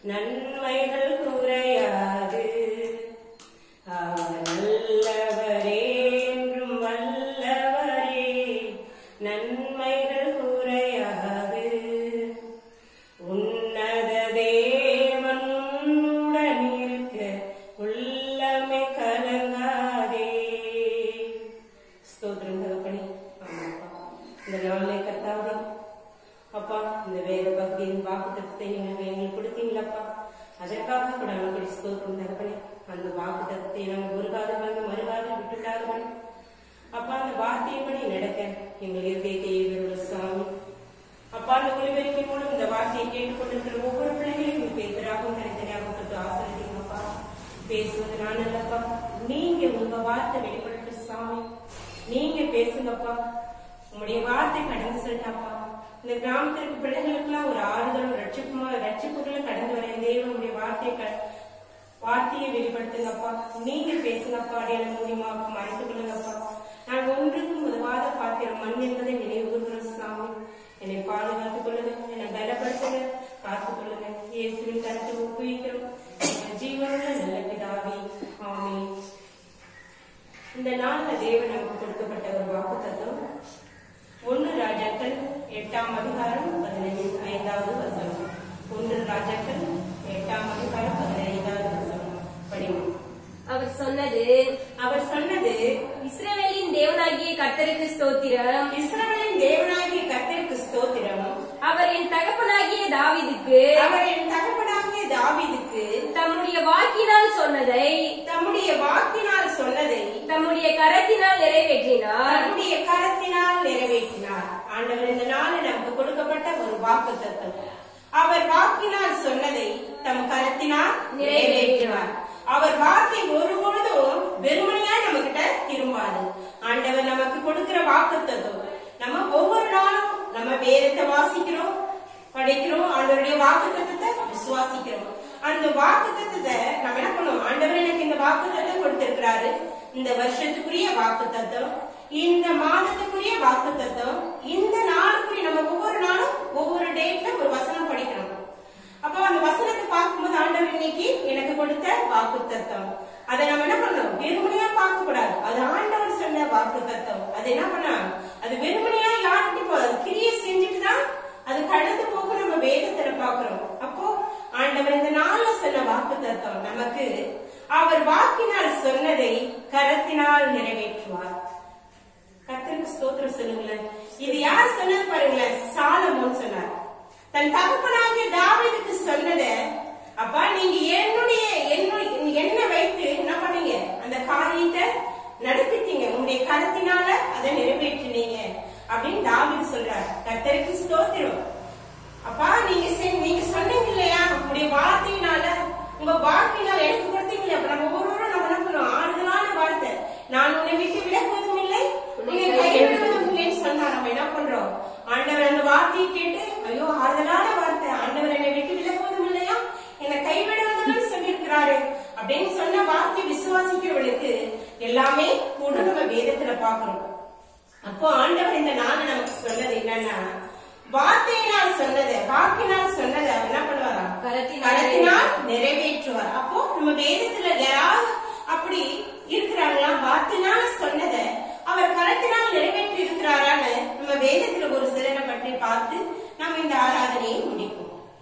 நன்மைகள் குறையாது அவர் நல்லவரே என்றும் வல்லவரே நன்மைகள் குறையாது உன்னத தேவன் உன்னுடன் இருக்க உள்ளமே கலங்காதே ஸ்தோத்திரம் தகப்பனே ஆமாப்பா இந்த நாளிலே கர்த்தாவே அப்பா இந்த வேத பக்தியின் வாக்குத்தத்தை நீங்கள் எங்களுக்கு கொடுத்தீங்களப்பா அதற்காக கூட நாங்கள் ஸ்தோத்திரம் தகப்பனே அந்த வாக்குத்தத்தை நாங்கள் ஒரு காலம் வந்து மறுகாலம் விட்டுட்டார்கள் அப்பா அந்த வார்த்தையின்படி நடக்க எங்கள் இருதயத்தை ஏவியுள்ள சாமி அப்பா அந்த ஒளிபெருக்கி மூலம் இந்த வார்த்தையை கேட்டுக்கொண்டிருக்கிற ஒவ்வொரு பிள்ளைகளையும் உங்களுக்கு எதிராகவும் தனித்தனியாக கொடுத்து ஆசிரியப்பா பேசுவது நான் அல்லப்பா நீங்க உங்க வார்த்தை வெளிப்பட்டு சாமி நீங்க பேசுங்கப்பா உங்களுடைய வார்த்தை கடந்து செல்லட்டாப்பா இந்த கிராமத்திற்கு பிள்ளைகளுக்கெல்லாம் ஒரு ஆறுதலும் ரட்சிப்புமா ரட்சிப்புகளும் கடந்து வர தேவனுடைய வார்த்தை க- வார்த்தையை வெளிப்படுத்துங்கப்பா நீங்க பேசுங்கப்பா அடையாள மூலியமா மறைத்துக் கொள்ளுங்கப்பா நான் ஒன்றுக்கும் உதவாத பாத்திரம் மண் என்பதை நினைவு கூறுகிறோம் சாமி என்னை பாதுகாத்துக் கொள்ளுங்க என்னை பலப்படுத்துங்க காத்துக் கொள்ளுங்க இயேசுவின் கருத்தை ஒப்புவிக்கிறோம் எங்கள் ஜீவனுள்ள நல்ல பிதாவே ஆமென் இந்த நாள்ல தேவன் நமக்கு கொடுக்கப்பட்ட ஒரு வாக்கு தத்துவம் ஒன்று ராஜாக்கள் எட்டாம் அதிகாரம் பதினைந்து ஐந்தாவது வசனம் ஒன்று ராஜாக்கள் எட்டாம் அதிகாரம் பதினைந்தாவது வசனம் படிவோம் அவர் சொன்னது அவர் சொன்னது இஸ்ரவேலின் தேவனாகிய கர்த்தருக்கு ஸ்தோத்திரம் இஸ்ரவேலின் தேவனாகிய கர்த்தருக்கு ஸ்தோத்திரம் அவர் என் தகப்பனாகிய தாவீதுக்கு அவர் என் தகப்பனாகிய தாவீதுக்கு தம்முடைய வாக்கினால் சொன்னதை தம்முடைய வாக்கினால் சொன்னதை தம்முடைய கரத்தினால் நிறைவேற்றினார் தன்னுடைய கரத்தினால் நிறைவேற்றினார் ஆண்டவர் இந்த நாளில் நமக்கு கொடுக்கப்பட்ட ஒரு வாக்கு தத்துவம் அவர் வாக்கினால் சொன்னதை தம் கரத்தினால் நிறைவேற்றுவார் அவர் வார்த்தை ஒரு பொழுதும் வெறுமனையா நம்ம கிட்ட திரும்பாது ஆண்டவர் நமக்கு கொடுக்கிற வாக்கு தத்துவம் நம்ம ஒவ்வொரு நாளும் நம்ம வேதத்தை வாசிக்கிறோம் படிக்கிறோம் ஆண்டவருடைய வாக்கு தத்துவத்தை விசுவாசிக்கிறோம் அந்த வாக்கு தத்துவத்தை நம்ம என்ன பண்ணுவோம் ஆண்டவர் எனக்கு இந்த வாக்கு தத்துவம் கொடுத்திருக்கிறாரு இந்த வருஷத்துக்குரிய வாக்கு தத்துவம் இந்த மாதத்துக்குரிய வாக்கு தத்துவம் இந்த நாளுக்குரிய நம்ம ஒவ்வொரு நாளும் ஒவ்வொரு டேட்ல ஒரு வசனம் படிக்கணும் அப்போ அந்த வசனத்தை பார்க்கும்போது ஆண்டவர் இன்னைக்கு எனக்கு கொடுத்த வாக்கு தத்துவம் அதை நம்ம என்ன பண்ணணும் வெறுமனையா பார்க்க கூடாது அது ஆண்டவர் சொன்ன வாக்கு தத்துவம் அது என்ன பண்ணலாம் அது வெறுமனையா யார்கிட்ட போகுது அது கிரியை செஞ்சுட்டு தான் அது கடந்து போக நம்ம வேதத்துல பாக்குறோம் அப்போ ஆண்டவர் இந்த நாள்ல சொன்ன வாக்கு தத்துவம் நமக்கு அவர் வாக்கினால் சொன்னதை கரத்தினால் நிறைவேற்றுவார் கர்த்தருக்கு ஸ்தோத்திரம் சொல்லுங்களேன் இது யார் சொன்னது பாருங்களேன் சாலமோன் சொன்னார் தன் தகப்பனாகிய தாவீதுக்கு சொன்னத அப்பா நீங்க என்னுடைய என்னுடைய என்ன வைத்து என்ன பண்ணீங்க அந்த காரியத்தை நடத்திட்டீங்க உங்களுடைய கருத்தினால அதை நிறைவேற்றினீங்க அப்படின்னு தாவீது சொல்றார் கர்த்தருக்கு ஸ்தோத்திரம் அப்பா நீங்க செ- நீங்க சொன்னீங்க இல்லையா உங்களுடைய வார்த்தையினால உங்க வாக்கினால் எனக்கு கொடுத்தீங்களே அப்ப நம்ம ஒவ்வொருவரும் நம்ம என்ன பண்ணுவோம் ஆறுதலான வார்த்தை நான் உன்னை விட்டு விலகுவதும் இல்லை உன்னை கைவிடுவதும் இல்லைன்னு சொன்னா நம்ம என்ன பண்றோம் ஆண்டவர் அந்த வார்த்தையை கேட்டு ஐயோ ஆறுதலான வார்த்தை ஆண்டவர் என்னை விட்டு விலகுவதும் இல்லையா என்னை கைவிடுவதும் சொல்லியிருக்கிறாரு அப்படின்னு சொன்ன வார்த்தை விசுவாசிக்கிறவளுக்கு எல்லாமே கூட நம்ம வேதத்துல பாக்குறோம் அப்போ ஆண்டவர் இந்த நாள் நமக்கு சொன்னது என்னன்னா வார்த்தையினால் சொன்னது வாக்கினால் சொன்னது அவர் என்ன பண்ணுவாரா கரத்தினால் கரத்தினால் நிறைவேற்றுவார் அப்போ நம்ம வேதத்துல யாராவது அப்படி இருக்கிறாங்களா வார்த்தையினால சொன்னதை அவர் கரத்தினால் நிறைவேற்றி இருக்கிறாரான்னு நம்ம வேதத்துல ஒரு சிலரை பற்றி பார்த்து நம்ம இந்த ஆராதனையை முடிப்போம்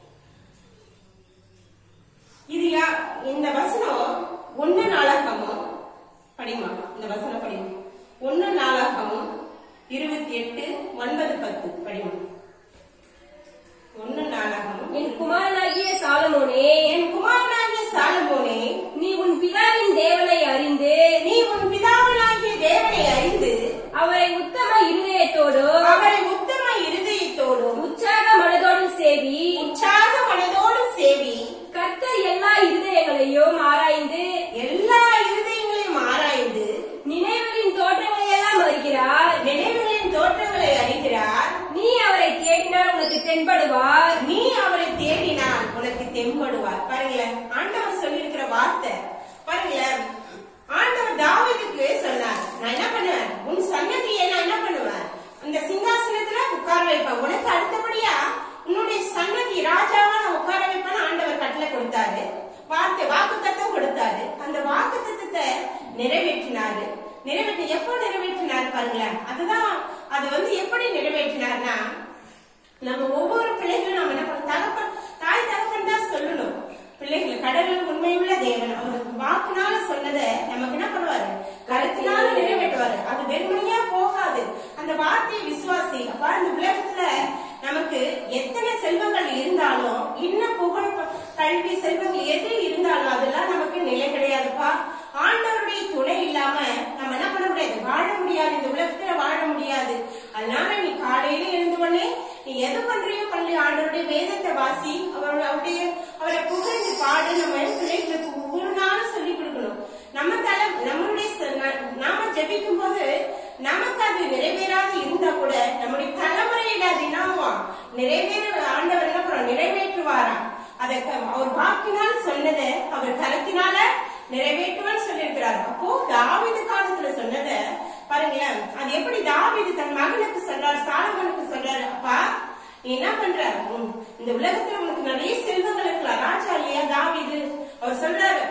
இது யா இந்த வசனம் ஒன்னு நாளாகமும் படிமா இந்த வசனம் படிமா ஒன்னு நாளாகமும் இருபத்தி எட்டு ஒன்பது பத்து படிமா ஒன்னு நாளாகமும் என் குமாரனாகிய சாலமோனே என் குமாரனாகிய சாலமோனே நீ உன் பிதாவின் தேவனை அறிந்து நீ உன் பிதாவனாகிய தேவனை அறிந்து அவரை உத்தம இருதயத்தோடும் அவரை உத்தம இருதயத்தோடும் உற்சாக மனதோடும் சேவி உற்சாக மனதோடும் சேவி கர்த்தர் எல்லா இருதயங்களையும் ஆராய்ந்து எல்லா இருதயங்களையும் ஆராய்ந்து நினைவுகளின் தோற்றங்களை எல்லாம் அறிகிறார் நினைவுகளின் தோற்றங்களை அறிகிறார் நீ அவரை தேடினால் உனக்கு தென்படுவார் நீ அவரை தேடினால் உனக்கு தெம்படுவார் பாருங்களேன் ஆண்டவர் சொல்லியிருக்கிற வார்த்தை பாருங்களேன் ஆண்டவர் தாவீதுக்கு சொன்னார் நான் என்ன பண்ணுவேன் உன் சன்னதியை நான் என்ன பண்ணுவேன் அந்த சிங்காசனத்துல உட்கார வைப்பேன் உனக்கு அடுத்தபடியா உன்னுடைய சன்னதி ராஜாவா நான் உட்கார வைப்பேன்னு ஆண்டவர் கட்டளை நிறைவேற்றினாரு நிறைவேற்றி எப்போ நிறைவேற்றினார் பாருங்களேன் அதுதான் அது வந்து எப்படி நிறைவேற்றினார்னா நம்ம ஒவ்வொரு பிள்ளைகளும் நம்ம என்ன பண்ணணும் தகப்பன் தாய் தகப்பன் தான் சொல்லணும் பிள்ளைகள் கடவுள் உண்மையுள்ள தேவன் அவருக்கு வாக்குனால சொன்னதை நமக்கு என்ன பண்ணுவாரு கருத்தினால நிறைவேற்றுவாரு அது வெறுமனையா போகாது அந்த வார்த்தையை விசுவாசி அப்ப இந்த உலகத்துல நமக்கு எத்தனை செல்வங்கள் இருந்தாலும் இன்னும் புகழ் ப- கல்வி செல்வங்கள் எது இருந்தாலும் அதெல்லாம் நமக்கு நிலை கிடையாதுப்பா ஆண்டவருடைய துணை இல்லாம நம்ம என்ன பண்ண முடியாது வாழ முடியாது இந்த உலகத்துல வாழ முடியாது அதனால நீ காலையில எழுந்து உடனே நீ எது பண்றியோ பண்ணி ஆண்டவருடைய வேதத்தை வாசி அவருடைய அவருடைய அவரை புகழ்ந்து பாடு நம்ம பிள்ளைகளுக்கு ஒவ்வொரு நாளும் சொல்லி கொடுக்கணும் நம்ம தலை நம்மளுடைய ச- ந- நாம ஜெபிக்கும் போது நமக்கு அது நிறைவேறாது இருந்தா கூட நம்முடைய தலைமுறையில அது என்னவா நிறைவேற ஆண்டவர் என்ன பண்ணுவார் நிறைவேற்றுவாராம் அதை க- அவர் வாக்கினால் சொன்னதை அவர் கரத்தினால நிறைவேற்றுவான்னு சொல்லியிருக்கிறார் அப்போ தாவீது காலத்துல சொன்னதை பாருங்களேன் அது எப்படி தாவீது தன் மகனுக்கு சொல்றார் சாலமனுக்கு சொல்றாரு அப்பா நீ என்ன பண்ற உன் இந்த உலகத்துல உனக்கு நிறைய செல்வங்கள் இருக்கலாம் ராஜா இல்லையா தாவீது அவர் சொல்றாரு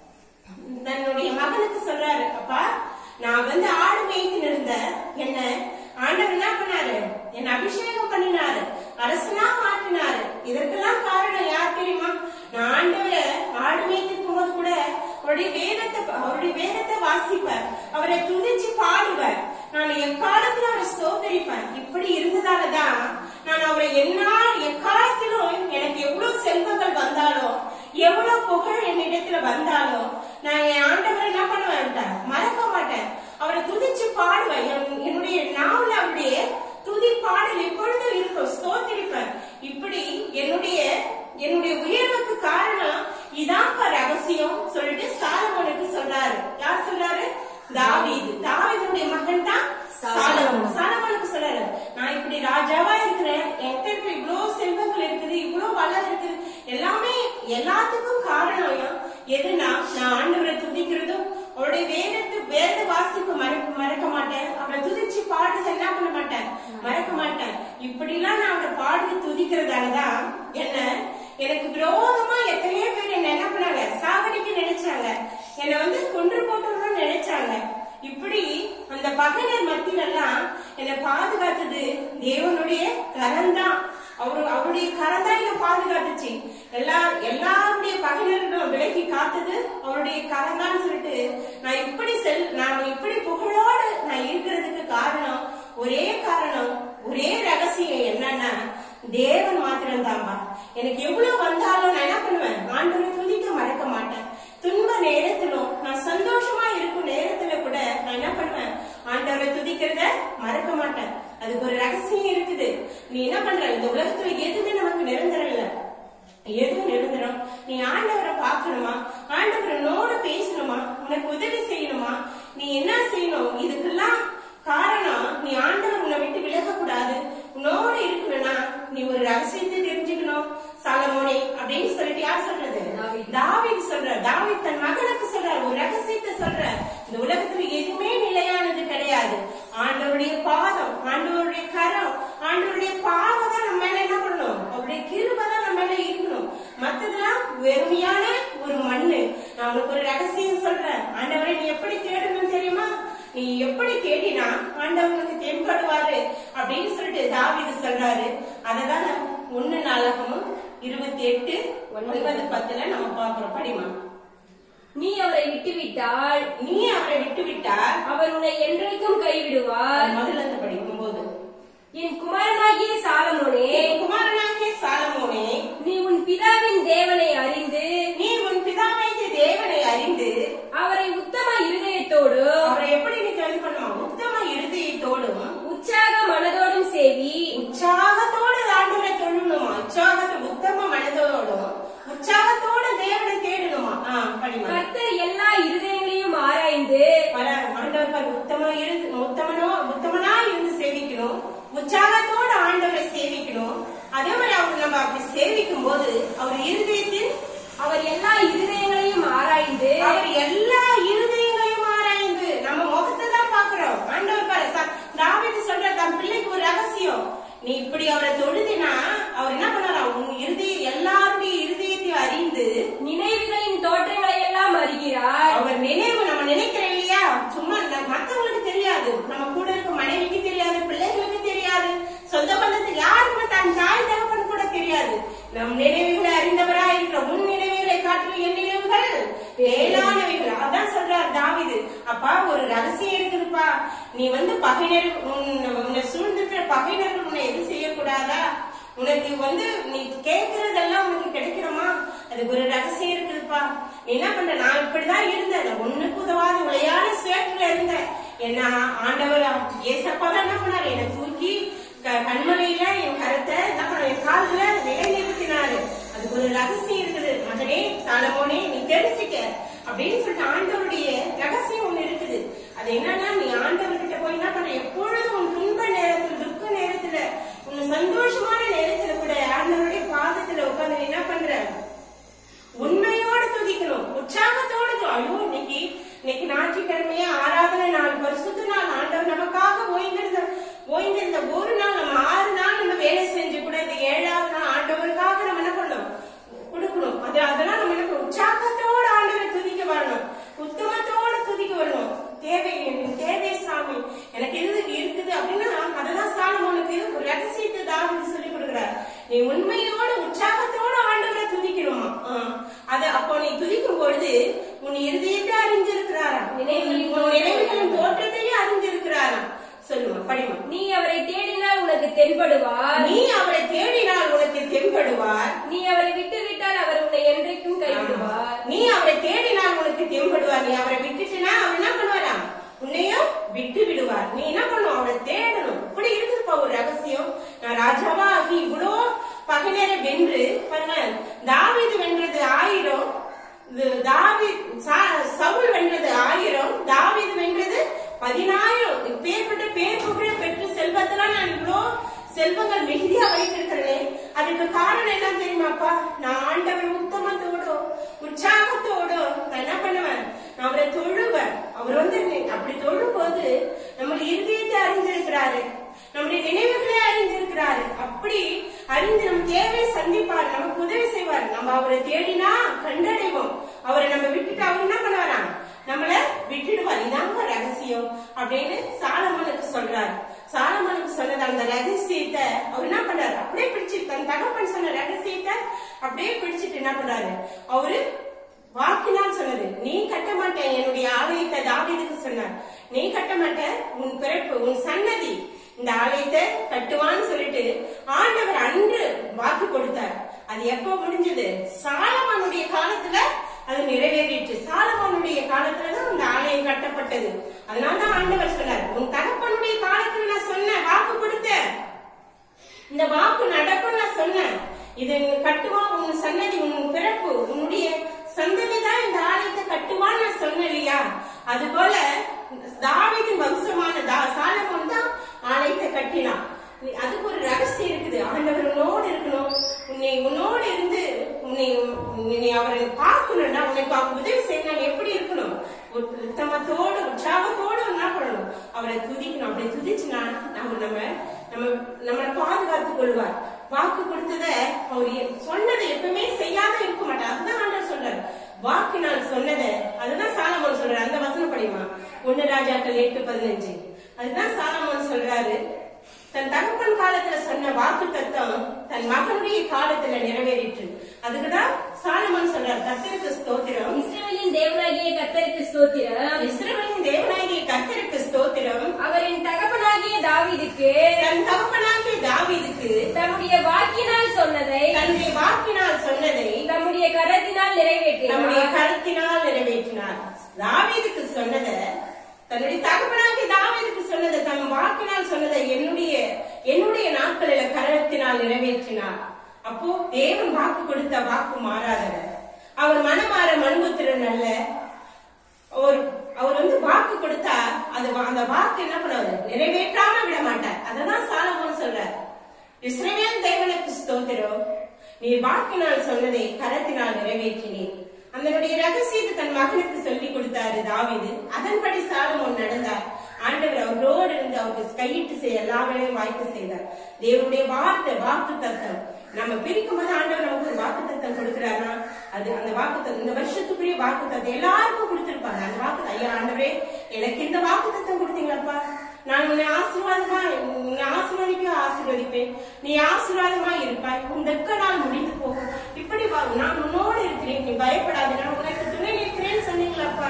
தன்னுடைய மகனுக்கு சொல்றாரு அப்பா நான் வந்து ஆடு மேய்த்து இருந்த என்ன ஆண்டவர் என்ன பண்ணாரு என்ன அபிஷேகம் பண்ணினாரு அரசனா மாற்றினாரு இதற்கெல்லாம் காரணம் யார் தெரியுமா நான் ஆண்டவரை ஆடு மேய்த்திருக்கும் போது கூட அவருடைய வேதத்தை அவருடைய வேதத்தை வாசிப்பேன் அவரை துதிச்சு பாடுவேன் நான் எக்காலத்திலும் அவரை சோதரிப்பேன் இப்படி இருந்ததாலதான் நான் அவரை என்ன எக்காலத்திலும் எனக்கு எவ்வளவு செல்வங்கள் வந்தாலும் எவ்வளவு புகழ் என்னிடத்துல வந்தாலும் நான் என் ஆண்டவரை என்ன பண்ண மாட்டேன் மறக்க மாட்டேன் அவரை துதிச்சு பாடுவேன் என்- என்னுடைய நாவல அவருடைய துதி பாடல் எப்பொழுதும் இருக்கும் ஸ்தோத்திரிப்பேன் இப்படி என்னுடைய என்னுடைய உயர்வுக்கு காரணம் இதான்ப்பா ரகசியம் சொல்லிட்டு சாலமோனுக்கு சொல்றாரு யார் சொல்றாரு தாவீது தாவீதுடைய மகன் தான் சாலமோன் சாலமோனுக்கு சொல்றாரு நான் இப்படி ராஜாவா இருக்கிறேன் என்கிட்ட இப்ப இவ்வளவு செல்வங்கள் இருக்குது இவ்வளவு வளம் இருக்குது எல்லாமே எல்லாத்துக்கும் காரணம் எதுனா நான் ஆண்டவரை துதிக்கிறதும் அவருடைய வேதத்து வேத வாசிப்பு மறக்க மறக்க மாட்டேன் அவரை துதிச்சு பாடுறது என்ன பண்ண மாட்டேன் மறக்க மாட்டேன் இப்படிலாம் நான் அவரை பாடி துதிக்கிறதாலதான் என்ன எனக்கு விரோதமா எத்தனையோ பேர் என்ன என்ன பண்ணாங்க சாகடிக்க நினைச்சாங்க என்னை வந்து கொன்று போட்டுறோம்னு நினைச்சாங்க இப்படி அந்த பகைஞர் மத்தியில எல்லாம் என்னை பாதுகாத்தது தேவனுடைய கரம்தான் அவரு அவருடைய கரம் தான் என்னை பாதுகாத்துச்சு எல்லா எல்லாருடைய பகைஞர்களும் விலக்கி காத்தது அவருடைய கரம் தான் சொல்லிட்டு நான் இப்படி செல் நான் இப்படி புகழோடு நான் இருக்கிறதுக்கு காரணம் ஒரே காரணம் ஒரே ரகசியம் என்னன்னா தேவன் மாத்திரம் எனக்கு எவ்வளவு வந்தாலும் நான் என்ன பண்ணுவேன் ஆண்டவரை துதிக்க மறக்க மாட்டேன் துன்ப நேரத்திலும் நான் சந்தோஷமா இருக்கும் நேரத்துல கூட நான் என்ன பண்ணுவேன் ஆண்டவரை துதிக்கிறத மறக்க மாட்டேன் அதுக்கு ஒரு ரகசியம் இருக்குது நீ என்ன பண்ற இந்த உலகத்துல எதுவுமே நமக்கு நிரந்தரம் இல்ல எதுவும் நிரந்தரம் நீ ஆண்டவரை பார்க்கணுமா ஆண்டவரனோட பேசணுமா உனக்கு உதவி செய்யணுமா நீ என்ன செய்யணும் இதுக்கெல்லாம் காரணம் நீ ஆண்டவர் உன்னை விட்டு விலகக்கூடாது உன்னோட இருக்கணும்னா நீ ஒரு ரகசியத்தை தெரிஞ்சுக்கணும் சாலமோனே அப்படின்னு சொல்லிட்டு யார் சொல்றது தாவீது. தாவீது சொல்ற தாவீது தன் மகனுக்கு சொல்றார் ஒரு ரகசியத்தை சொல்ற இந்த உலகத்துல எதுவுமே நிலையானது கிடையாது ஆண்டவருடைய பாதம் ஆண்டவருடைய கரம் ஆண்டவருடைய பாவம் தான் நம்ம மேல என்ன பண்ணணும் அவருடைய கிருபை தான் நம்ம மேல இருக்கணும் மத்ததெல்லாம் வெறுமையான ஒரு மண்ணு நான் உனக்கு ஒரு ரகசியம் சொல்றேன் ஆண்டவரை நீ எப்படி தேடணும் தெரியுமா நீ எப்படி தேடினா ஆண்டவனுக்கு தென்படுவாரு அப்படின்னு சொல்லிட்டு தாவீது சொல்றாரு அததான் ஒண்ணு நாளாகவும் இருபத்தி எட்டு ஒன்பது பத்துல நம்ம பாக்குறோம் படிமா நீ அவரை விட்டுவிட்டால் நீ அவரை விட்டு விட்டால் அவர் உன்னை என்றைக்கும் கைவிடுவார் முதல்ல இருந்து படிக்கும் போது என் குமாரனாகிய சாலமோனே என் குமாரனாகிய சாலமோனே நீ உன் பிதாவின் தேவனை அறிந்து நீ உன் பிதாவாகிய தேவனை அறிந்து அவரை உத்தம இருதயத்தோடு அவரை எப்படி நீ தெரிந்து பண்ணுமா உத்தம இருதயத்தோடும் உற்சாக மனதோடும் சேவி உற்சாகத்தோடு ஆண்டவரை தொழணுமா உற்சாகத்தை உத்தம மனதோடும் உற்சாகத்தோட தேவனை தேடணுமா ஆ படிமா கர்த்தர் எல்லா இருதயங்களையும் ஆராய்ந்து பல ஆண்டவர் பார் உத்தம இருந்து உத்தமனோ உத்தமனா இருந்து சேவிக்கணும் உற்சாகத்தோட ஆண்டவரை சேவிக்கணும் அதே மாதிரி அவர் நம்ம அப்படி சேவிக்கும் போது அவர் இருதயத்தில் அவர் எல்லா இருதயங்களையும் ஆராய்ந்து அவர் எல்லா இருதயங்களையும் ஆராய்ந்து அப்பா ஒரு ரகசியம் இருக்குதுப்பா நீ வந்து பகையினர் உன்னை உன்னை சூழ்ந்திருக்கிற பகையினர்கள் உன்னை எது செய்யக்கூடாதா உனக்கு வந்து நீ கேட்கறதெல்லாம் உனக்கு கிடைக்கிறோமா அதுக்கு ஒரு ரகசியம் இருக்குதுப்பா நீ என்ன பண்ற நான் இப்படிதான் இருந்தேன் நான் ஒண்ணுக்கு உதவாத விளையாட சேற்றுல இருந்தேன் என்ன ஆண்டவர் ஏசப்பா தான் என்ன பண்ணாரு என்னை தூக்கி க- கண்மலையில என் கரத்தை என்ன பண்ண என் கால்ல நிலை நிறுத்தினாரு அதுக்கு ஒரு ரகசியம் இருக்குது மகனே சாலமோனே நீ தெரிஞ்சுக்க அப்படின்னு சொல்லிட்டு ஆண்டவருடைய ரகசியம் ஒண்ணு இருக்குது அது என்னன்னா நீ ஆண்டவர்கிட்ட போய் என்ன பண்ண எப்பொழுதும் உன் துன்ப நேரத்துல துக்க நேரத்துல உன் சந்தோஷமான நேரத்துல கூட ஆண்டவருடைய பாதத்துல உட்கார்ந்து நீ என்ன பண்ற உண்மையோட துதிக்கணும் உற்சாகத்தோட து- ஐயோ இன்னைக்கு இன்னைக்கு ஞாயிற்றுக்கிழமையே ஆராதனை நாள் பரிசுத்த நாள் ஆண்டவர் நமக்காக ஓய்ந்திருந்த ஓய்ந்திருந்த ஒரு நாள் நம்ம ஆறு நாள் நம்ம வேலை செஞ்சு கூட இந்த ஏழாவது நாள் ஆண்டவருக்காக நம்ம என்ன பண்ணணும் கொடுக்கணும் அது அதெல்லாம் நம்ம என்ன பண்ணணும்? உற்சாகத்தோட ஆண்டவரை துதிக்க வரணும் உத்தமத்தோட துதிக்க வரணும் தேவை எனக்கு தேவை சாமி எனக்கு இது இருக்குது அப்படின்னா அதெல்லாம் சாலமோனுக்கு ஒரு ரகசியத்தை தாவிது சொல்லி கொடுக்குறார் நீ உண்மையோட உற்சாகத்தோட ஆண்டவரை துதிக்கணுமா ஆ. அது அப்போ நீ துதிக்கும் பொழுது உன் இருதயத்தை அறிஞ்சிருக்கிறாரா நினைவுகளின் உன் நினைவுகளின் தோற்றத்தையே அறிஞ்சிருக்கிறாராம் சொல்லுமா படிமா நீ அவரை தேடினால் உனக்கு தென்படுவார் நீ அவரை தேடினால் உனக்கு தென்படுவார் நீ அவரை விட்டு விட்டால் அவர் உன்னை என்றைக்கும் கைவிடுவார் நீ அவரை தேடினால் உனக்கு தெம்படுவார் நீ அவரை விட்டுட்டுனா அவர் என்ன பண்ணுவாராம் உன்னையும் விட்டு விடுவார் நீ என்ன பண்ணும் அவரை தேடணும் இப்படி இருக்குதுப்பா ஒரு ரகசியம் நான் ராஜாவா ஆகி இவ்வளோ பகைஞரை வென்று பாருங்க தாவீது வென்றது ஆயிரம் இது தாவி சவுல் வென்றது ஆயிரம் தாவீது வென்றது பதினாயிரம் இப்பேற்பட்ட பேர் புகழ பெற்று செல்வத்தெல்லாம் நான் இவ்வளோ செல்வங்கள் மிகுதியா வைத்திருக்கிறேன் அதுக்கு காரணம் என்ன தெரியுமாப்பா நான் ஆண்டவர் உத்தமத்தோடும் உற்சாகத்தோடும் நான் என்ன பண்ணுவேன் நான் அவரை தொழுவேன் அவர் வந்து என்னை- அப்படி தொழும்போது நம்முடைய இருதயத்தை அறிந்திருக்கிறாரு நம்முடைய நினைவுகளை அறிந்திருக்கிறாரு அப்படி அறிந்து நம் தேவையை சந்திப்பார் நமக்கு உதவி செய்வார் நம்ம அவரை தேடினா கண்டடைவோம் அவரை நம்ம விட்டுட்டு அவர் என்ன பண்ணுவாராம் நம்மள விட்டுடுவார் இதாங்க ரகசியம் அப்படின்னு சாலமனுக்கு சொல்றாரு சாலமனுக்கு சொன்னது அந்த ரகசியத்தை அவர் என்ன பண்றாரு அப்படியே பிடிச்சு தன் தகப்பன் சொன்ன ரகசியத்தை அப்படியே பிடிச்சிட்டு என்ன பண்றாரு அவரு வாக்கினால் சொன்னது நீ கட்ட மாட்டேன் என்னுடைய ஆலயத்தை தாவீதுக்கு சொன்னார் நீ கட்ட மாட்ட உன் பிறப்பு உன் சன்னதி இந்த ஆலயத்தை கட்டுவான்னு சொல்லிட்டு ஆண்டவர் அன்று வாக்கு கொடுத்தார் அது எப்போ முடிஞ்சது சாலமனுடைய காலத்துல அது நிறைவேறிட்டு சாலமனுடைய காலத்துல தான் அந்த ஆலயம் கட்டப்பட்டது அதனாலதான் ஆண்டவர் சொன்னார் உன் தகப்பனுடைய காலத்துல நான் சொன்னேன் வாக்கு கொடுத்தேன் இந்த வாக்கு நடக்கும் நான் சொன்னேன் இது நீ கட்டுவான் உன் சன்னதி உன் பிறப்பு உன்னுடைய சந்ததி தான் இந்த ஆலயத்தை கட்டுவான்னு நான் சொன்னேன் இல்லையா அது போல தாவீதின் வம்சமான தா சாலமோன் தான் ஆலயத்தை கட்டினான் நீ- அதுக்கு ஒரு ரகசியம் இருக்குது ஆண்டவர் உன்னோடு இருக்கணும் உன்னை உன்னோடு இருந்து உன்னை உன்னை அவரை பார்க்கணும்னா உனக்கு அவர் உதவி செய்யணும் எப்படி இருக்கணும் ஒரு உத்தமத்தோடு உற்சாகத்தோடு என்ன பண்ணணும் அவரை துதிக்கணும் அப்படி துதிச்சுனா நம்ம நம்ம நம்ம நம்மளை பாதுகாத்துக் கொள்வார் வாக்கு கொடுத்தத அவர் எ- சொன்னதை எப்பவுமே செய்யாத இருக்க மாட்டார் அதுதான் ஆண்டவர் சொல்றாரு வாக்கு நான் சொன்னதை அதுதான் சாலமோன் சொல்றாரு அந்த வசனம் படிமா ஒண்ணு ராஜாக்கள் எட்டு பதினஞ்சு அதுதான் சாலமோன் சொல்றாரு தன் தகப்பன் காலத்துல சொன்ன வாக்கு தத்தம் தன் மகனுடைய காலத்துல நிறைவேறிற்று அதுக்குதான் சாலமோன் சொல்றார் கர்த்தருக்கு ஸ்தோத்திரம் இஸ்ரவேலின் தேவனாகிய கர்த்தருக்கு ஸ்தோத்திரம் இஸ்ரவேலின் தேவனாகிய கர்த்தருக்கு ஸ்தோத்திரம் அவரின் தகப்பனாகிய தாவீதுக்கு தன் தகப்பனாகிய தாவீதுக்கு தம்முடைய வாக்கினால் சொன்னதை தன்னுடைய வாக்கினால் சொன்னதை தம்முடைய கரத்தினால் நம்முடைய நிறைவேற்றினார் கருத்தினால் நிறைவேற்றினார் தாவீதுக்கு சொன்னத தன்னுடைய தகப்பனாகிய தாவீதுக்கு சொன்னதை தன் வாக்கினால் சொன்னதை என்னுடைய என்னுடைய நாட்களில கரத்தினால் நிறைவேற்றினார் அப்போ தேவன் வாக்கு கொடுத்த வாக்கு மாறாதவர் அவர் மனமாற மனுபுத்திரன் அல்ல அவர் அவர் வந்து வாக்கு கொடுத்தா அது வா- அந்த வாக்கு என்ன பண்ணுவாரு நிறைவேற்றாம விட மாட்டார் அததான் சாலமோன் சொல்றார் இஸ்ரவேல் தேவனுக்கு ஸ்தோத்திரம் நீ வாக்கினால் சொன்னதை கரத்தினால் நிறைவேற்றினேன் அதனுடைய ரகசியத்தை தன் மகனுக்கு சொல்லி கொடுத்தாரு தாவீது அதன்படி சாலமோன் நடந்தார் ஆண்டவர் அவரோடு இருந்து அவருக்கு கையிட்டு செய்ய எல்லா வேலையும் வாய்ப்பு செய்தார் தேவனுடைய வார்த்தை வாக்கு தத்தம் நம்ம பிரிக்கும் போது ஆண்டவர் நமக்கு ஒரு வாக்கு தத்தம் கொடுக்கிறாரா அது அந்த வாக்கு தத்தம் இந்த வருஷத்துக்குரிய வாக்கு தத்தம் எல்லாருக்கும் கொடுத்திருப்பாங்க அந்த வாக்கு ஐயா ஆண்டவரே எனக்கு இந்த வாக்கு தத்தம் கொடுத்தீங்களப்பா நான் உன்னை ஆசீர்வாதமா உன்னை ஆசீர்வதிக்க ஆசீர்வதிப்பேன் நீ ஆசீர்வாதமா இருப்பாய் உன் வெக்க நாள் முடிந்து போகும் இப்படி வா நான் உன்னோடு இருக்கிறேன் நீ பயப்படாத நான் உனக்கு துணை நிற்கிறேன்னு சொன்னீங்களப்பா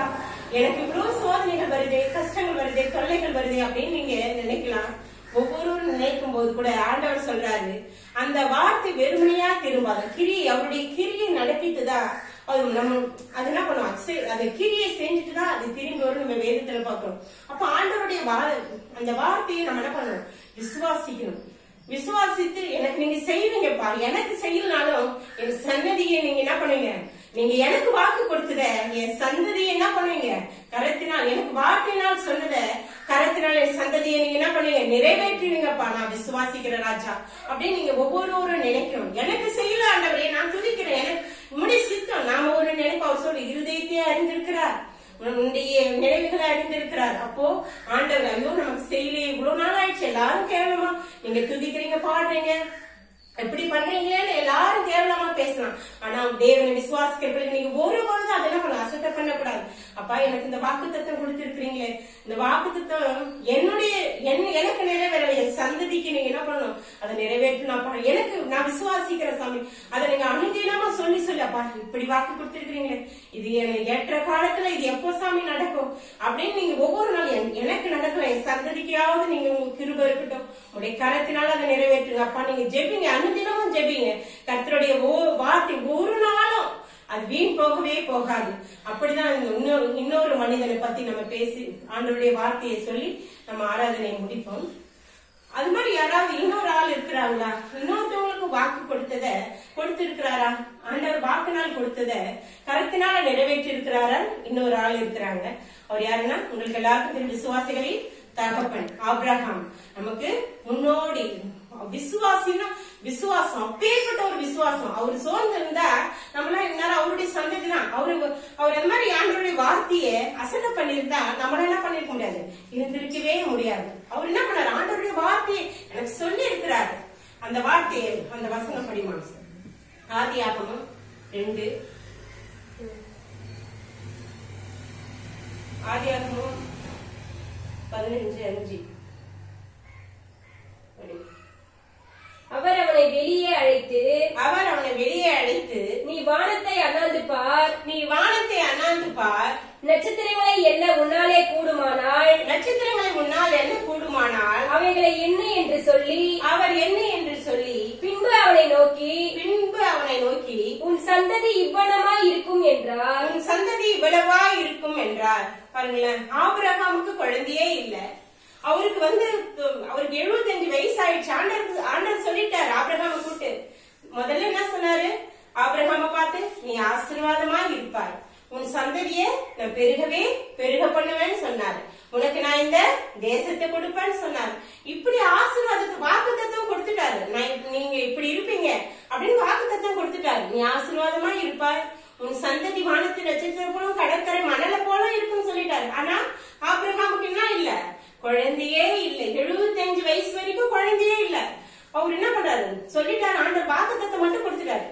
எனக்கு இவ்வளவு சோதனைகள் வருது கஷ்டங்கள் வருது தொல்லைகள் வருது அப்படின்னு நீங்க நினைக்கலாம் ஒவ்வொருவரும் நினைக்கும் போது கூட ஆண்டவர் சொல்றாரு அந்த வார்த்தை வெறுமையா திரும்பாது கிரி அவருடைய கிரியை நடப்பித்துதான் அது நம்ம அது என்ன பண்ணும் அது செய்- அந்த கிரியை செஞ்சுட்டு தான் அது திரும்பி வரும் நம்ம வேதத்துல பாக்குறோம் அப்ப ஆண்டவருடைய வா- அந்த வார்த்தையை நம்ம என்ன பண்ணணும் விசுவாசிக்கணும் விசுவாசித்து எனக்கு நீங்க செய்வீங்கப்பா எனக்கு செய்யலனாலும் என் சன்னதியை நீங்க என்ன பண்ணுவீங்க நீங்க எனக்கு வாக்கு கொடுத்தத என் சந்ததியை என்ன பண்ணுவீங்க கரத்தினால் எனக்கு வார்த்தையினால் சொன்னத கரத்தினால் என் சந்ததியை நீங்க என்ன பண்ணுவீங்க நிறைவேற்றுவீங்கப்பா நான் விசுவாசிக்கிற ராஜா அப்படின்னு நீங்க ஒவ்வொருவரும் நினைக்கணும் எனக்கு செய்யல ஆண்டவரே நான் துதிக்கிறேன் எனக்கு உம்முடைய சித்தம் நாம ஒரு நினைப்பு அவர் சொல்லி இருதயத்தையே அறிந்திருக்கிறார் உன்னுடைய நினைவுகளை அறிந்திருக்கிறார் அப்போ ஆண்டவர் ஐயோ நமக்கு செய்யலையே இவ்வளவு நாள் ஆயிடுச்சு எல்லாரும் கேவலமா நீங்க துதிக்கிறீங்க பாடுறீங்க எப்படி பண்றீங்களேன்னு எல்லாரும் கேவலமா பேசலாம் ஆனா தேவனை விசுவாசிக்கிறவங்களுக்கு நீங்க ஒரு பொழுது அதை என்ன பண்ண அசட்டை பண்ணக்கூடாது அப்பா எனக்கு இந்த வாக்கு தத்தம் கொடுத்திருக்கிறீங்களே இந்த வாக்கு தத்தம் என்னுடைய என்ன எனக்கு நிறைவேறல என் சந்ததிக்கு நீங்க என்ன பண்ணணும் அதை நிறைவேற்றணும்ப்பா எனக்கு நான் விசுவாசிக்கிற சாமி அதை நீங்க அனுதினமா சொல்லி சொல்லி அப்பா இப்படி வாக்கு கொடுத்திருக்கிறீங்களே இது எனக்கு ஏற்ற காலத்துல இது எப்போ சாமி நடக்கும் அப்படின்னு நீங்க ஒவ்வொரு நாள் என்- எனக்கு நடக்கல என் சந்ததிக்காவது நீங்க உங்க கிருப இருக்கட்டும் உடைய கரத்தினால அதை நிறைவேற்றுங்க அப்பா நீங்க ஜெபிங்க அனுதினமும் ஜெபிங்க கர்த்தருடைய ஒ- வார்த்தை ஒரு நாளும் அது வீண் போகவே போகாது அப்படிதான் இந்த இன்னொரு இன்னொரு மனிதனை பத்தி நம்ம பேசி ஆண்டவருடைய வார்த்தையை சொல்லி நம்ம ஆராதனையை முடிப்போம் அது மாதிரி யாராவது இன்னொரு ஆள் இருக்கிறாங்களா இன்னொருத்தவங்களுக்கு வாக்கு கொடுத்தத கொடுத்திருக்கிறாரா ஆண்டவர் வாக்குனால் கொடுத்தத கருத்தினால நிறைவேற்றி இருக்கிறாரா இன்னொரு ஆள் இருக்கிறாங்க அவர் யாருன்னா உங்களுக்கு எல்லாருக்கும் தெரியும் விசுவாசிகளில் தகப்பன் ஆபிரகாம் நமக்கு முன்னோடி விசுவாசின்னா விசுவாசம் அப்பேற்பட்ட ஒரு விசுவாசம் அவர் சோர்ந்து இருந்தா நம்மளாம் இந்நேரம் அவருடைய சந்ததி தான் அவரு அவர் அந்த மாதிரி ஆண்டவருடைய வார்த்தையை அசட்டை பண்ணியிருந்தா நம்மள என்ன பண்ணிருக்க முடியாது இருந்திருக்கவே முடியாது அவர் என்ன பண்ணாரு ஆண்டவருடைய வார்த்தையை எனக்கு சொல்லி இருக்கிறாரு அந்த வார்த்தையை அந்த வசனம் படிமா ஆதி ஆகமம் ரெண்டு ஆதி ஆகமம் பதினஞ்சு அஞ்சு படி. அவர் அவனை வெளியே அழைத்து அவர் அவனை வெளியே அழைத்து நீ வானத்தை அண்ணாந்து பார் நீ வானத்தை அண்ணாந்து பார் நட்சத்திரங்களை எண்ண உன்னாலே கூடுமானால் நட்சத்திரங்களை முன்னால் என்ன கூடுமானால் அவைகளை எண்ணு என்று சொல்லி அவர் என்ன என்று சொல்லி பின்பு அவனை நோக்கி பின்பு அவனை நோக்கி உன் சந்ததி இவ்வனமாய் இருக்கும் என்றார் உன் சந்ததி இவ்வளவா இருக்கும் என்றார் பாருங்களேன் ஆபிரகாமுக்கு குழந்தையே இல்ல அவருக்கு வந்து உம், அவருக்கு 75 வயசு ஆயிடுச்சு ஆண்டவர் ஆண்டவர் சொல்லிட்டாரு ஆபிரகாம கூட்டு முதல்ல என்ன சொன்னாரு ஆபிரகாம பார்த்து நீ ஆசீர்வாதமா இருப்பாய் உன் சந்ததியை நான் பெருகவே பெருக பண்ணுவேன்னு சொன்னாரு உனக்கு நான் இந்த தேசத்தை கொடுப்பேன்னு சொன்னாரு இப்படி ஆசீர்வாதத்தை வாக்கு தத்துவம் கொடுத்துட்டாரு நான் இப்ப- நீங்க இப்படி இருப்பீங்க அப்படின்னு வாக்கு தத்துவம் கொடுத்துட்டாரு நீ ஆசீர்வாதமா இருப்பாய் உன் சந்ததி வானத்து நட்சத்திரம் போலும் கடற்கரை மணலை போல இருக்கும்னு சொல்லிட்டாரு ஆனா ஆபிரகாமுக்கு என்ன இல்ல குழந்தையே இல்ல 75 வயசு வரைக்கும் குழந்தையே இல்ல அவர் என்ன பண்றாரு சொல்லிட்டாரு ஆண்டவர் வாக்குத்தத்தை மட்டும் கொடுத்துட்டாரு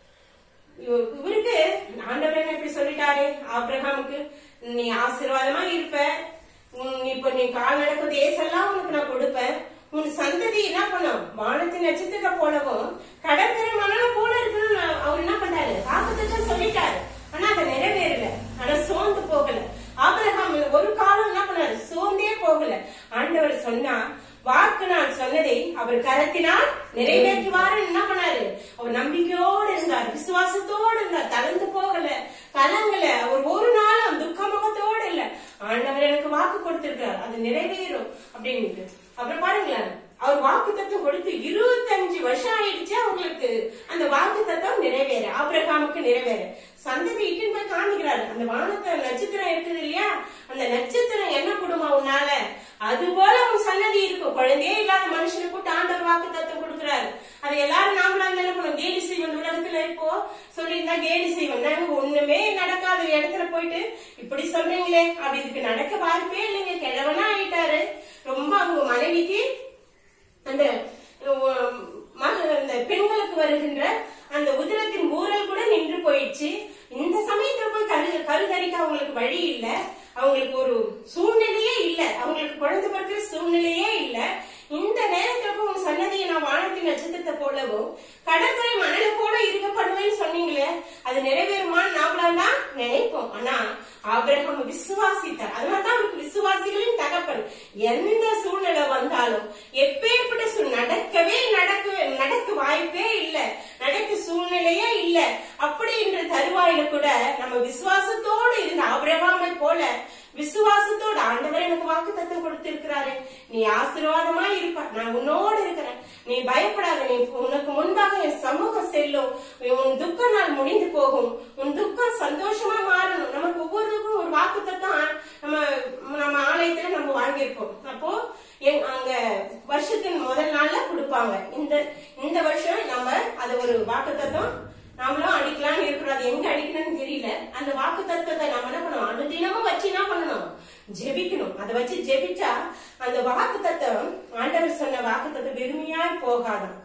இவ- இவருக்கு ஆண்டவர் என்ன இப்படி சொல்லிட்டாரு ஆபிரகாமுக்கு நீ ஆசீர்வாதமா இருப்ப உன் இப்ப நீ கால் நடக்கும் தேசெல்லாம் உனக்கு நான் கொடுப்பேன் உன் சந்ததி என்ன பண்ணும் வானத்தின் நட்சத்திர போலவும் கடற்கரை மணல போல இருக்கணும்னு நான் அவர் என்ன பண்றாரு வாக்குத்தத்தை சொல்லிட்டாரு ஆனா அதை நிறைவேறல ஆனா சோர்ந்து போகல ஆபிரகாம் ஒரு காலம் என்ன பண்ணாரு சோர்ந்தே போகல ஆண்டவர் சொன்னா வாக்கு நான் சொன்னதை அவர் கரத்தினால் நிறைவேற்றுவாரு என்ன பண்ணாரு அவர் நம்பிக்கையோடு இருந்தார் விசுவாசத்தோடு இருந்தார் தளர்ந்து போகல கலங்கல அவர் ஒரு நாளும் துக்கமுகத்தோடு இல்ல ஆண்டவர் எனக்கு வாக்கு கொடுத்திருக்கார் அது நிறைவேறும் அப்படின்னு அப்புறம் பாருங்களேன் அவர் வாக்கு தத்துவம் கொடுத்து இருபத்தஞ்சு வருஷம் ஆயிடுச்சு அவங்களுக்கு அந்த வாக்கு தத்துவம் நிறைவேற ஆபிரகாமுக்கு நிறைவேற சந்ததி இட்டுன்னு போய் காமிக்கிறாரு அந்த வானத்துல நட்சத்திரம் இருக்குது இல்லையா அந்த நட்சத்திரம் என்ன கொடுமா உன்னால அது போல உன் சன்னதி இருக்கும் குழந்தையே இல்லாத மனுஷனை கூட்டு ஆண்டவர் வாக்கு தத்துவம் கொடுக்குறாரு அது எல்லாரும் நாமளா என்ன பண்ணணும் கேலி செய்வன் உலகத்துல இப்போ சொல்லியிருந்தா கேலி செய்வன் நாங்க ஒண்ணுமே நடக்காத இடத்துல போயிட்டு இப்படி சொல்றீங்களே அப்படி இதுக்கு நடக்க வாய்ப்பே இல்லைங்க கிழவனா ஆயிட்டாரு ரொம்ப அவங்க மனைவிக்கு அந்த உம், மக- அந்த பெண்களுக்கு வருகின்ற அந்த உதிரத்தின் ஊரல் கூட நின்று போயிடுச்சு இந்த சமயத்துல போய் கரு கருதறிக்க அவங்களுக்கு வழி இல்ல அவங்களுக்கு ஒரு சூழ்நிலையே இல்ல அவங்களுக்கு குழந்தை பிறக்கிற சூழ்நிலையே இல்ல இந்த நேரத்துல உன் சன்னதியை நான் வானத்தின் நட்சத்திரத்தை போலவும் கடற்கரை மணலை போல இருக்க பண்ணுவேன்னு சொன்னீங்களே அது நிறைவேறுமான்னு நாமளாம் தான் நினைப்போம் ஆனா ஆபிரகாம் விசுவாசித்தார் அதனாலதான் அவருக்கு விசுவாசிகளின் தகப்பன் எந்த சூழ்நிலை வந்தாலும் எப்பேற்பட்ட சூழ் நடக்கவே நடக்கவே நடக்க வாய்ப்பே இல்ல நடக்க சூழ்நிலையே இல்ல அப்படின்ற தருவாயில கூட நம்ம விசுவாசத்தோடு இருந்த ஆபிரகாமை போல விசுவாசத்தோட ஆண்டவர் எனக்கு வாக்கு தத்தம் கொடுத்திருக்கிறாரு நீ ஆசீர்வாதமா இருப்ப நான் உன்னோடு இருக்கிறேன் நீ பயப்படாத நீ உனக்கு முன்பாக என் சமூகம் செல்லும் உன் துக்க நாள் முடிந்து போகும் உன் துக்கம் சந்தோஷமா மாறணும் நமக்கு ஒவ்வொருவருக்கும் ஒரு வாக்கு தத்தம் நம்ம நம்ம ஆலயத்துல நம்ம வாங்கியிருப்போம் அப்போ எங்- அங்க வருஷத்தின் முதல் நாள்ல கொடுப்பாங்க இந்த இந்த வருஷம் நம்ம அது ஒரு வாக்கு தத்தம் நாமளும் அடிக்கலாம்னு இருக்கிறோம் அது எங்க அடிக்கணும்னு தெரியல அந்த வாக்கு தத்துவத்தை நம்ம என்ன பண்ணணும் அனுதினமும் வச்சு என்ன பண்ணணும் ஜெபிக்கணும் அதை வச்சு ஜெபிச்சா அந்த வாக்கு தத்துவம் ஆண்டவர் சொன்ன வாக்கு தத்துவம் வெறுமையாய் போகாதான்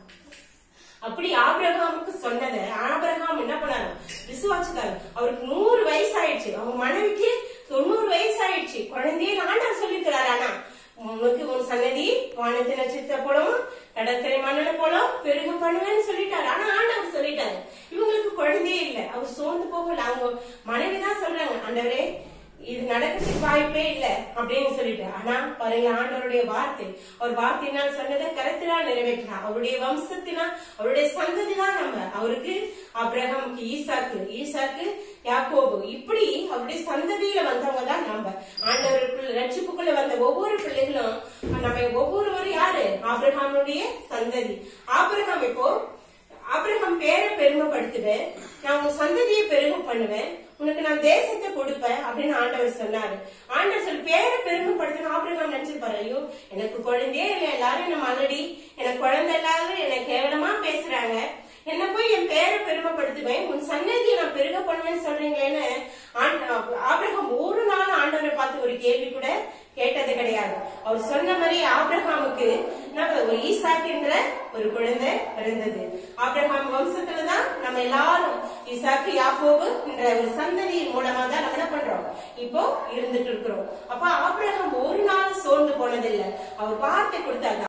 அப்படி ஆபிரகாமுக்கு சொன்னதை ஆபிரகாம் என்ன பண்ணாரு விசுவாசித்தாரு அவருக்கு நூறு வயசு ஆயிடுச்சு அவங்க மனைவிக்கு தொண்ணூறு வயசு ஆயிடுச்சு குழந்தையே ஆண்டவர் சொல்லிக்கிறாரு ஆனா உனக்கு உன் சன்னதி வானத்தை நட்சத்திர போலவும் கடற்கரை மணலை போலும் பெருக பண்ணுவேன்னு சொல்லிட்டாரு ஆனா ஆண்டவர் சொல்லிட்டாரு இவங்களுக்கு குழந்தையே இல்ல அவர் சோர்ந்து போகல அவங்க மனைவிதான் சொல்றாங்க ஆண்டவரே இது நடக்கிறதுக்கு வாய்ப்பே இல்ல அப்படின்னு சொல்லிட்டு ஆனா பாருங்க ஆண்டவருடைய வார்த்தை அவர் வார்த்தையினால் சொன்னதை கருத்தினால் நிறைவேற்றினார் அவருடைய வம்சத்தினால் அவருடைய சந்ததி தான் நம்ம அவருக்கு அப்ரஹாமுக்கு ஈசாக்கு ஈசாக்கு யாக்கோபு இப்படி அவருடைய சந்ததியில வந்தவங்க தான் நம்ம ஆண்டவருக்குள்ள ரட்சிப்புக்குள்ள வந்த ஒவ்வொரு பிள்ளைகளும் நம்ம ஒவ்வொருவரும் யாரு ஆபிரகாமுடைய சந்ததி ஆபிரகாம் இப்போ ஆபிரகாம் பேரை பெருமைப்படுத்துவேன் நான் உன் சந்ததியை பெருமை பண்ணுவேன் உனக்கு நான் தேசத்தை கொடுப்பேன் அப்படின்னு ஆண்டவர் சொன்னாரு ஆண்டவர் சொல்லி பேரை பெருமைப்படுத்தணும் ஆபிரகாம் நினைச்சிருப்பாரு ஐயோ எனக்கு குழந்தையே இல்லை எல்லாரும் என்ன மலடி எனக்கு குழந்தை எல்லாரும் என்ன கேவலமா பேசுறாங்க என்ன போய் என் பேரை பெருமைப்படுத்துவேன் உன் சன்னதியை நான் பெருக பண்ணுவேன்னு சொல்றீங்களேன்னு ஆண்ட- ஆபிரகாம் ஒரு நாள் ஆண்டவரை பார்த்து ஒரு கேள்வி கூட கேட்டது கிடையாது அவர் சொன்ன மாதிரி ஆபிரகாமுக்கு நம்ம ஒரு ஈசாக் என்ற ஒரு குழந்தை பிறந்தது ஆபிரகாம் வம்சத்துலதான் நம்ம எல்லாரும் ஈசாக்கு யாக்கோபு என்ற ஒரு சந்ததியின் மூலமா தான் நம்ம என்ன பண்றோம் இப்போ இருந்துட்டு இருக்கிறோம் அப்ப ஆபிரகாம் ஒரு நாள் சோர்ந்து போனதில்லை அவர் வார்த்தை கொடுத்தாரு